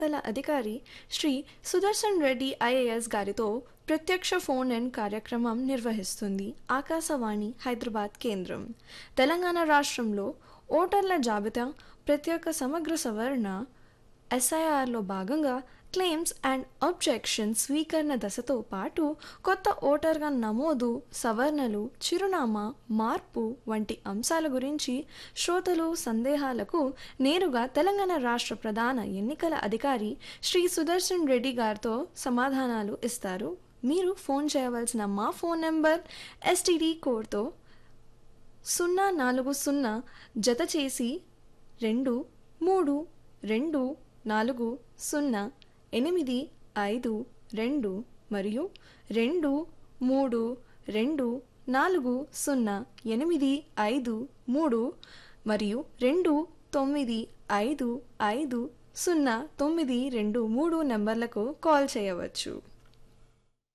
ఎన్నికల అధికారి శ్రీ సుదర్శన్ రెడ్డి ఐఏఎస్ గారితో ప్రత్యక్ష ఫోన్ ఇన్ కార్యక్రమం నిర్వహిస్తుంది ఆకాశవాణి హైదరాబాద్ కేంద్రం తెలంగాణ రాష్ట్రంలో ఓటర్ల జాబితా ప్రత్యేక సమగ్ర సవరణ ఎస్ఐఆర్లో భాగంగా క్లెయిమ్స్ అండ్ అబ్జెక్షన్ స్వీకరణ దశతో పాటు కొత్త ఓటర్గా నమోదు సవరణలు చిరునామా మార్పు వంటి అంశాల గురించి శ్రోతలు సందేహాలకు నేరుగా తెలంగాణ రాష్ట్ర ప్రధాన ఎన్నికల అధికారి శ్రీ సుదర్శన్ రెడ్డి గారితో సమాధానాలు ఇస్తారు మీరు ఫోన్ చేయవలసిన మా ఫోన్ నెంబర్ ఎస్టీడీ కోడ్తో సున్నా నాలుగు సున్నా జత చేసి రెండు మూడు రెండు నాలుగు సున్నా ఎనిమిది ఐదు రెండు మరియు రెండు మూడు రెండు నాలుగు సున్నా ఎనిమిది ఐదు మూడు మరియు రెండు తొమ్మిది ఐదు ఐదు సున్నా తొమ్మిది రెండు మూడు నంబర్లకు కాల్ చేయవచ్చు